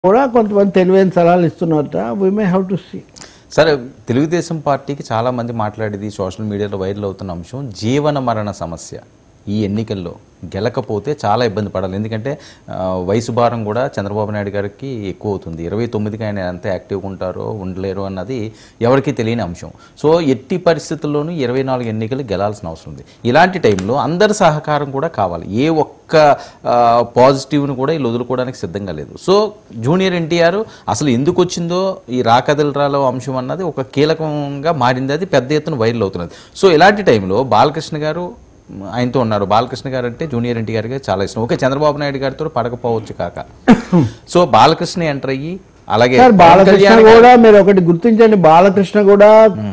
కూడా కొంతమంది తెలివైన సలహాలు ఇస్తున్నారట we may have to see సరే తెలుగుదేశం పార్టీకి చాలా మంది మాట్లాడేది సోషల్ మీడియాలో వైరల్ అవుతున్న అంశం జీవన మరణ సమస్య ఈ ఎన్నికల్లో గెలకపోతే చాలా ఇబ్బంది పడాలి ఎందుకంటే ఆ, వయసు భారం కూడా చంద్రబాబు నాయుడు గారికి ఎక్కువ అవుతుంది ఇరవై తొమ్మిదికి ఆయన ఎంత యాక్టివ్గా ఉంటారో ఉండలేరో అన్నది ఎవరికీ తెలియని అంశం సో ఎట్టి పరిస్థితుల్లోనూ ఇరవై నాలుగు ఎన్నికలు గెలాల్సిన అవసరం ఉంది ఇలాంటి టైంలో అందరి సహకారం కూడా కావాలి ఏ ఒక్క ఆ, పాజిటివ్ను కూడా వీళ్ళు వదులుకోవడానికి సిద్ధంగా లేదు సో జూనియర్ ఎన్టీఆర్ అసలు ఎందుకు వచ్చిందో ఈ రాకదలరాలో అంశం అన్నది ఒక కీలకంగా మారింది అది పెద్ద ఎత్తున వైరల్ అవుతున్నది సో ఇలాంటి టైంలో బాలకృష్ణ గారు మ్, ఆయనతో ఉన్నారు బాలకృష్ణ గారు అంటే జూనియర్ ఎన్టీఆర్ గారికి చాలా ఇష్టం ఓకే చంద్రబాబు నాయుడు గారితో పడకపోవచ్చు కాక సో బాలకృష్ణ ఎంటర్ అయ్యి అలాగే సార్ పవన్ బాలకృష్ణ కళ్యాణ్ గారు- కూడా మీరు ఒకటి గుర్తించండి బాలకృష్ణ కూడా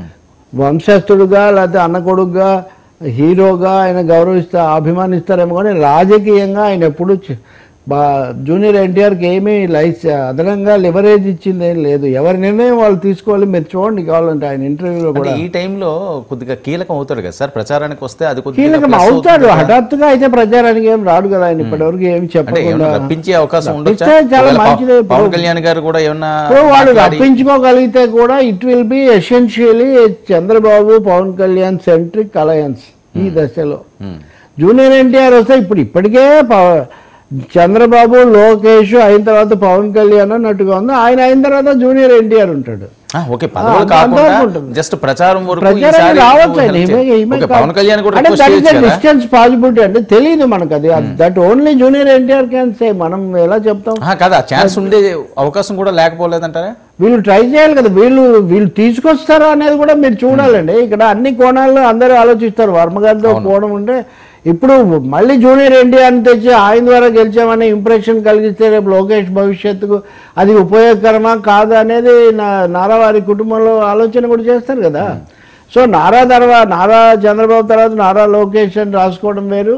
వంశస్థుడుగా లేకపోతే అన్న కొడుకుగా హీరోగా ఆయన గౌరవిస్తా అభిమానిస్తారేమో కానీ రాజకీయంగా ఆయన ఎప్పుడు చ- బా జూనియర్ ఎన్టీఆర్కి ఏమీ లైస్ అదనంగా లివరేజ్ ఇచ్చింది ఏం లేదు ఎవరి నిర్ణయం వాళ్ళు తీసుకోవాలి మీరు చూడండి కావాలంటే ఆయన ఇంటర్వ్యూలో అంటే కూడా ఈ టైంలో కొద్దిగా కీలకం అవుతాడు కదా సార్ ప్రచారానికి వస్తే అది కొద్దిగా కీలకం plus అవుతాడు అవుతుంది కదా. హఠాత్తుగా అయితే ప్రచారానికి ఏం రాడు కదా ఆయన ఇప్పటివరకు ఏమి అంటే చెప్పకుండా ఏమన్నా రప్పించే అవకాశం ఉండొచ్చా రప్పిస్తే చాలా ఒకవేళ మంచిదే. పవ- పవన్ కళ్యాణ్ గారు కూడా ఏమన్నా ఇప్పుడు వాడు మాట్లాడి- రప్పించుకోగలిగితే కూడా it will be essentially Chandrababu Pawan Kalyan centric alliance ఈ దశలో మ్మ్. జూనియర్ ఎన్టీఆర్ వస్తే ఇప్పుడు ఇప్పటికే పవ- చంద్రబాబు లోకేష్ అయిన తర్వాత పవన్ కళ్యాణ్ అన్నట్టుగా ఉంది ఆయన అయిన తర్వాత జూనియర్ ఎన్టీఆర్ ఉంటాడు ఆ, ఓకే పదవులు అంత కాకుండా అంతవరకు ఉంటుంది. జస్ట్ ప్రచారం వరకు ప్రచారానికి ఈసారి రావచ్చు ఆయన help ఈమె- చేయండి. ఈమె ఓకే, కాదు. పవన్ కళ్యాణ్ కూడా అంటే request that is చేయొచ్చు a కదా? distance possibility అంటే తెలియదు మనకు అది that only junior NTR can say మనం ఎలా చెప్తాం ఆ, కదా ఛాన్స్ ఉండే అవకాశం కూడా లేకపోలేదంటారా వీళ్ళు ట్రై చేయాలి కదా వీళ్ళు వీళ్ళు తీసుకొస్తారా అనేది కూడా మీరు చూడాలండి ఇక్కడ అన్ని కోణాల్లో అందరూ ఆలోచిస్తారు వర్మ గారితో కోణం ఉంటే ఇప్పుడు మళ్ళీ జూనియర్ ఎన్టీఆర్ని తెచ్చి ఆయన ద్వారా గెలిచామనే ఇంప్రెషన్ కలిగిస్తే రేపు లోకేష్ భవిష్యత్తుకు అది ఉపయోగకరమా కాదా అనేది నా నారా వారి కుటుంబంలో ఆలోచన కూడా చేస్తారు కదా సో నారా తర్వాత నారా చంద్రబాబు తర్వాత నారా లోకేష్ అని రాసుకోవడం వేరు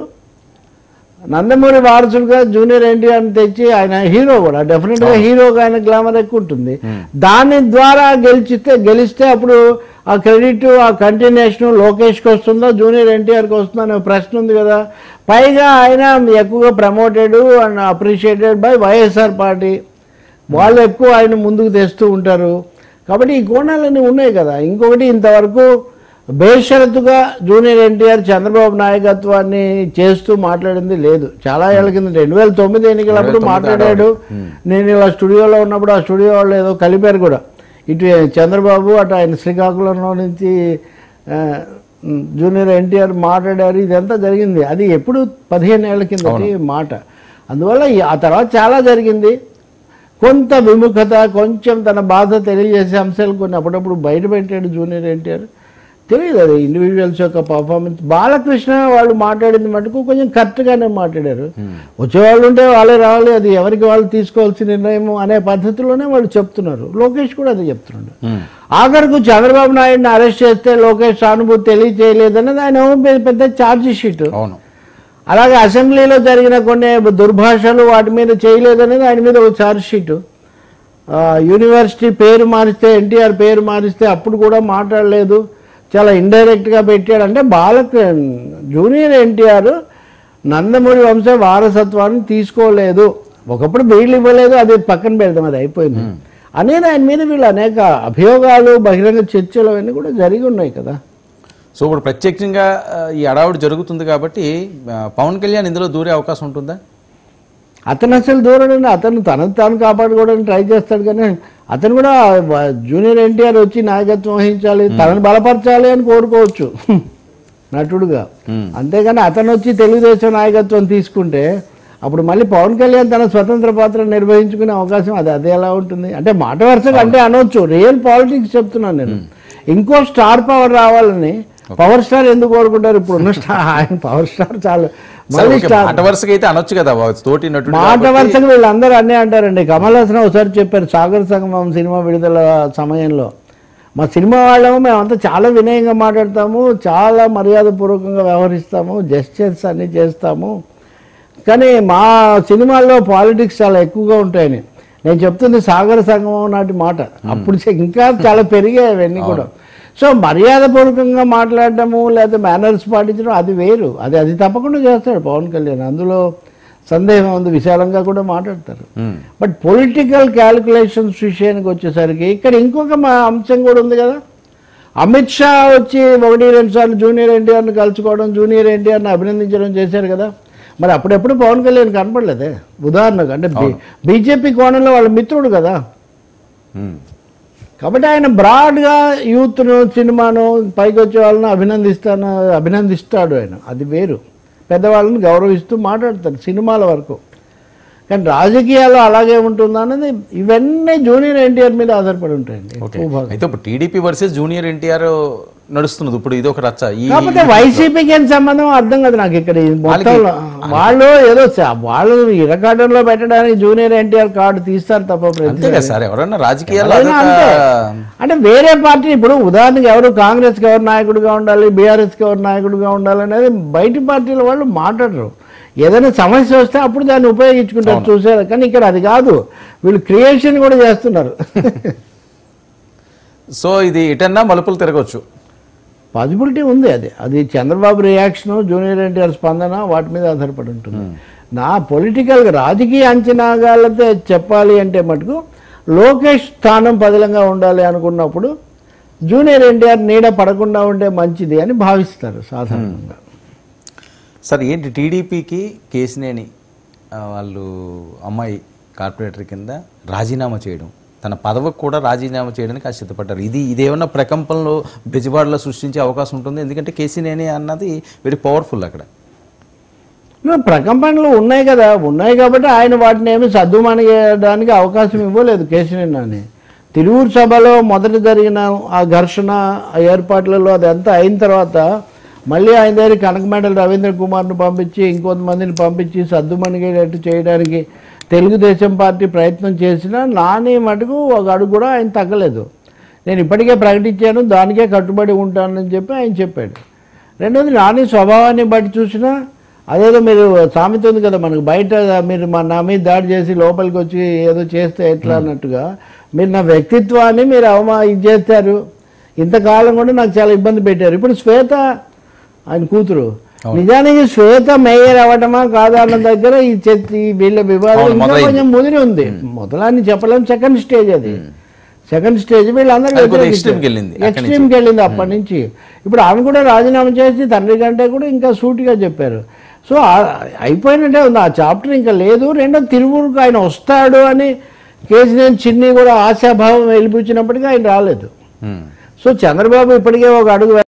నందమూరి వారసుడుగా జూనియర్ ఎన్టీఆర్ని తెచ్చి ఆయన హీరో కూడా డెఫినెట్ గా హీరోగా ఆయన గ్లామర్ ఎక్కువ ఉంటుంది దాని ద్వారా గెలిచితే గెలిస్తే అప్పుడు ఆ క్రెడిట్ ఆ కంటిన్యూషన్ లోకేష్కి వస్తుందా జూనియర్ ఎన్టీఆర్కి వస్తుందా అనే ప్రశ్న ఉంది కదా పైగా ఆయన ఎక్కువగా promoted and appreciated by YSR party వాళ్ళు ఎక్కువ ఆయన ముందుకు తెస్తూ ఉంటారు కాబట్టి ఈ కోణాలన్నీ ఉన్నాయి కదా ఇంకొకటి ఇంతవరకు బేషరతుగా జూనియర్ ఎన్టీఆర్ చంద్రబాబు నాయకత్వాన్ని చేస్తూ మాట్లాడింది లేదు చాలా ఏళ్ల కింద రెండు వేల తొమ్మిది ఎన్నికలప్పుడు 2009 మాట్లాడాడు నేను ఇలా స్టూడియోలో ఉన్నప్పుడు ఆ స్టూడియో వాళ్ళు ఏదో కలిపారు కూడా ఇటు చంద్రబాబు అటు ఆయన శ్రీకాకుళంలో నుంచి ఆ, జూనియర్ ఎన్టీఆర్ మాట్లాడారు ఇదంతా జరిగింది అది ఎప్పుడు పదిహేను ఏళ్ల కిందటి మాట అందువల్ల ఈ- ఆ తర్వాత చాలా జరిగింది కొంత విముఖత కొంచెం తన బాధ తెలియజేసే అంశాలు కొన్ని అప్పుడప్పుడు బయట పెట్టాడు జూనియర్ ఎన్టీఆర్ తెలియదు అది ఇండివిజువల్స్ యొక్క పర్ఫార్మెన్స్ బాలకృష్ణ వాళ్ళు మాట్లాడింది మటుకు కొంచెం కరెక్ట్గానే మాట్లాడారు వచ్చేవాళ్ళు ఉంటే వాళ్ళే రావాలి అది ఎవరికి వాళ్ళు తీసుకోవాల్సిన నిర్ణయం అనే పద్ధతిలోనే వాళ్ళు చెప్తున్నారు లోకేష్ కూడా అదే చెప్తున్నాడు మ్మ్. ఆఖరికి చంద్రబాబు నాయుడిని అరెస్ట్ చేస్తే లోకేష్ సానుభూతి తెలియచేయలేదన్నది ఆయన ఏమో పెద్ద- పెద్ద ఛార్జ్ షీట్ అవును అలాగే అసెంబ్లీలో జరిగిన కొన్ని దుర్భాషలు వాటి మీద చేయలేదనేది ఆయన మీద ఒక ఛార్జ్ షీటు ఆ, యూనివర్సిటీ పేరు మారిస్తే ఎన్టీఆర్ పేరు మారిస్తే అప్పుడు కూడా మాట్లాడలేదు చాలా ఇండైరెక్ట్గా పెట్టాడు అంటే బాలక జూనియర్ ఎన్టీఆర్ నందమూరి వంశ వారసత్వాన్ని తీసుకోలేదు ఒకప్పుడు వీళ్ళు ఇవ్వలేదు అది పక్కన పెడదాం అది అయిపోయింది అనేది ఆయన మీద వీళ్ళు అనేక అభియోగాలు బహిరంగ చర్చలు అవన్నీ కూడా జరిగి ఉన్నాయి కదా సో ఇప్పుడు ప్రత్యేకంగా ఆ, ఈ అడావుడు జరుగుతుంది కాబట్టి ఆ, పవన్ కళ్యాణ్ ఇందులో దూరే అవకాశం ఉంటుందా అతను అసలు దూరం అతను తనను తాను కాపాడుకోవడానికి ట్రై చేస్తాడు కానీ అతను కూడా వ- జూనియర్ ఎన్టీఆర్ వచ్చి నాయకత్వం వహించాలి తనను బలపరచాలి అని కోరుకోవచ్చు నటుడుగా మ్మ్. అంతేగాని అతను వచ్చి తెలుగుదేశం నాయకత్వం తీసుకుంటే అప్పుడు మళ్ళీ పవన్ కళ్యాణ్ తన స్వతంత్ర పాత్ర నిర్వహించుకునే అవకాశం అది అదే ఎలా ఉంటుంది అంటే మాట వరుసగా అంటే అనొచ్చు రియల్ పాలిటిక్స్ చెప్తున్నాను నేను ఇంకో స్టార్ పవర్ రావాలని పవర్ స్టార్ ఎందుకు కోరుకుంటారు ఇప్పుడు ఉన్న స్టార్ ఆయన పవర్ స్టార్ చాలు సరే, మళ్ళీ ఓకే, స్టార్ మాట వరుసగా అయితే అనొచ్చు కదా వా- తోటి నటుడు మాట కాబట్టి- వరుసగా వీళ్ళందరూ అన్నీ అంటారండి కమల్ హాసన్ ఒకసారి చెప్పారు సాగర్ సంగమం సినిమా విడుదల సమయంలో మా సినిమా వాళ్ళము మేమంతా చాలా వినయంగా మాట్లాడతాము చాలా మర్యాదపూర్వకంగా వ్యవహరిస్తాము జస్టిస్ అన్నీ చేస్తాము కానీ మా సినిమాల్లో పాలిటిక్స్ చాలా ఎక్కువగా ఉంటాయని నేను చెప్తుంది సాగర సంగమం నాటి మాట అప్పుడు చే- ఇంకా చాలా పెరిగాయి అవన్నీ కూడా సో మర్యాదపూర్వకంగా మాట్లాడటము లేదా మేనర్స్ పాటించడం అది వేరు అది అది తప్పకుండా చేస్తాడు పవన్ కళ్యాణ్ అందులో సందేహం ఉంది విశాలంగా కూడా మాట్లాడతారు ఉమ్. బట్ పొలిటికల్ క్యాలిక్యులేషన్స్ విషయానికి వచ్చేసరికి ఇక్కడ ఇంకొక మా అంశం కూడా ఉంది కదా అమిత్ షా వచ్చి ఒకటి రెండు సార్లు జూనియర్ ఎన్టీఆర్ని కలుసుకోవడం జూనియర్ ఎన్టీఆర్ని అభినందించడం చేశారు కదా మరి అప్పుడెప్పుడు పవన్ కళ్యాణ్ కనపడలేదే ఉదాహరణకు అంటే బీజేపీ కోణంలో వాళ్ళ మిత్రుడు కదా ఉమ్. కాబట్టి ఆయన బ్రాడ్గా యూత్ను సినిమాను పైకి వచ్చే వాళ్ళని అభినందిస్తాను అభినందిస్తాడు ఆయన అది వేరు పెద్దవాళ్ళని గౌరవిస్తూ మాట్లాడతారు సినిమాల వరకు కానీ రాజకీయాల్లో అలాగే ఉంటుందా అనేది ఇవన్నీ జూనియర్ ఎన్టీఆర్ మీద ఆధారపడి ఉంటాయండి ఓకే ఎక్కువ భాగం. అయితే ఇప్పుడు టీడీపీ వర్సెస్ జూనియర్ ఎన్టీఆర్ నడుస్తున్నది ఇప్పుడు ఇది ఒక రచ్చ ఈ కాకపోతే వైసీపీకి ఏం సంబంధం అర్థం కాదు నాకు ఇక్కడ ఈ మొత్తంలో వాళ్ళు ఏదో స- వాళ్ళు ఇరకాటంలో పెట్టడానికి జూనియర్ ఎన్టీఆర్ కార్డు తీస్తారు తప్ప ప్రతి- అంతే కదా సార్ ఎవరన్నా రాజకీయాల్లో ఎవరైనా అదొక- అంతే. అంటే వేరే పార్టీ ఇప్పుడు ఉదాహరణకి ఎవరు కాంగ్రెస్కి ఎవరు నాయకుడిగా ఉండాలి బీఆర్ఎస్కి ఎవరు నాయకుడిగా ఉండాలి అనేది బయటి పార్టీల వాళ్ళు మాట్లాడరు ఏదైనా సమస్య వస్తే అప్పుడు దాన్ని ఉపయోగించుకుంటారు చూసారు కానీ ఇక్కడ అది కాదు వీళ్ళు క్రియేషన్ కూడా చేస్తున్నారు సో ఇది ఎటన్నా మలుపులు తిరగవచ్చు పాసిబిలిటీ ఉంది అది అది చంద్రబాబు రియాక్షన్ జూనియర్ ఎన్టీఆర్ స్పందన వాటి మీద ఆధారపడి ఉంటుంది నా పొలిటికల్ రాజకీయ అంచనాగాలతో చెప్పాలి అంటే మటుకు లోకేష్ స్థానం పదిలంగా ఉండాలి అనుకున్నప్పుడు జూనియర్ ఎన్టీఆర్ నీడ పడకుండా ఉంటే మంచిది అని భావిస్తారు సాధారణంగా సార్ ఏంటి టీడీపీకి కేసినేని ఆ, వాళ్ళు అమ్మాయి కార్పొరేటర్ కింద రాజీనామా చేయడం తన పదవికి కూడా రాజీనామా చేయడానికి ఆ సిద్ధపడ్డారు ఇది ఇదేమన్నా ప్రకంపనలో బెజబాడులో సృష్టించే అవకాశం ఉంటుంది ఎందుకంటే కేసీనేని అన్నది వెరీ పవర్ఫుల్ అక్కడ నా ప్రకంపనలు ఉన్నాయి కదా ఉన్నాయి కాబట్టి ఆయన వాటిని ఏమి సర్దుమణిగడానికి అవకాశం ఇవ్వలేదు కేసీఆర్ అని తిరువురు సభలో మొదట జరిగిన ఆ ఘర్షణ ఆ ఏర్పాట్లలో అదంతా అయిన తర్వాత మళ్ళీ ఆయన దగ్గర కనకమేడల రవీంద్ర కుమార్ను పంపించి ఇంకొంతమందిని పంపించి సర్దుమణిగేటట్టు చేయడానికి తెలుగుదేశం పార్టీ ప్రయత్నం చేసినా నాని మటుకు ఒక అడుగు కూడా ఆయన తగ్గలేదు నేను ఇప్పటికే ప్రకటించాను దానికే కట్టుబడి ఉంటానని చెప్పి ఆయన చెప్పాడు రెండోది నాని స్వభావాన్ని బట్టి చూసినా అదేదో మీరు సామెత ఉంది కదా మనకు బయట మీరు మా నా మీద దాడి చేసి లోపలికి వచ్చి ఏదో చేస్తే ఎట్లా అన్నట్టుగా మీరు నా వ్యక్తిత్వాన్ని మీరు అవమా ఇది చేస్తారు ఇంతకాలం కూడా నాకు చాలా ఇబ్బంది పెట్టారు ఇప్పుడు శ్వేత ఆయన కూతురు నిజానికి శ్వేత మేయర్ అవ్వటమా కాదా అన్న దగ్గర ఈ చర్చ ఈ వీళ్ళ వివాదం అవును, ఇంకా మొదలైంది. కొంచెం ముదిరి ఉంది మొదలని చెప్పలేం సెకండ్ స్టేజ్ అది సెకండ్ స్టేజ్ వీళ్ళందరూ అది కొద్దిగా వ్యతిరేకించారు. extreme కి వెళ్ళింది అక్కడి నుంచి. Extreme కి వెళ్ళింది అప్పటి నుంచి ఇప్పుడు ఆమె కూడా రాజీనామా చేసి తండ్రి కంటే కూడా ఇంకా సూటిగా చెప్పారు సో ఆ- అయిపోయినట్టే ఉంది ఆ చాప్టర్ ఇంకా లేదు రెండో తిరువురుకు ఆయన వస్తాడు అని కేసీఆర్ చిన్ని కూడా ఆశాభావం వెలిపించినప్పటికీ ఆయన రాలేదు ఉమ్. సో చంద్రబాబు ఇప్పటికే ఒక అడుగు